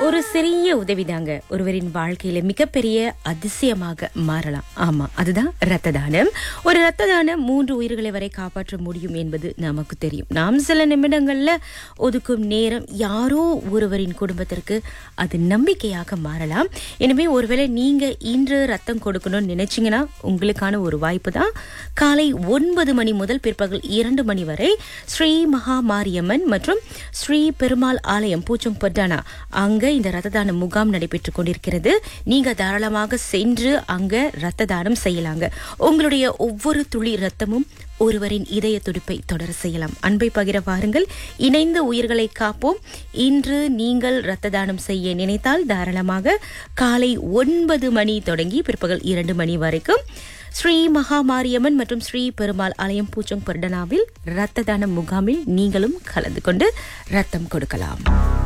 ஒரு சிறிய உதவிதாங்க ஒருவரின் வாழ்க்கையில மிகப்பெரிய அதிசயமாக மாறலாம் ஆமா அதுதான் ரத்த தானம் ஒரு ரத்த தானம் மூன்று உயிர்களை வரை காப்பாற்ற முடியும் என்பது நமக்கு தெரியும் நாம் சில நிமிடங்கள்ல ஒதுக்கும் நேரம் யாரோ ஒருவரின் குடும்பத்திற்கு அது நம்பிக்கையாக மாறலாம் எனவே ஒருவேளை நீங்க இன்று ரத்தம் கொடுக்கணும்னு நினைச்சீங்கன்னா உங்களுக்கான ஒரு வாய்ப்பு தான் காலை ஒன்பது மணி முதல் பிற்பகல் இரண்டு மணி வரை ஸ்ரீ மகா மாரியம்மன் மற்றும் ஸ்ரீ பெருமாள் ஆலயம் பூச்சம் பொட்டானா அங்க இந்த ரத்த தான முகாம் நடைபெற்றுக் கொண்டிருக்கிறது நீங்க தாராளமாக சென்று அங்க ரத்த தானம் செய்யலாங்க உங்களுடைய ஒவ்வொரு துளி ரத்தமும் ஒருவரின் இதய துடிப்பை தொடர செய்யலாம் அன்பை பகிர வாருங்கள் இணைந்து உயிர்களை காப்போம் இன்று நீங்கள் ரத்த தானம் செய்ய நினைத்தால் தாராளமாக காலை ஒன்பது மணி தொடங்கி பிற்பகல் இரண்டு மணி வரைக்கும் ஸ்ரீ மகா மாரியம்மன் மற்றும் ஸ்ரீ பெருமாள் ஆலயம் பூச்சம் பர்டனாவில் ரத்த தான முகாமில் நீங்களும் கலந்து கொண்டு ரத்தம் கொடுக்கலாம்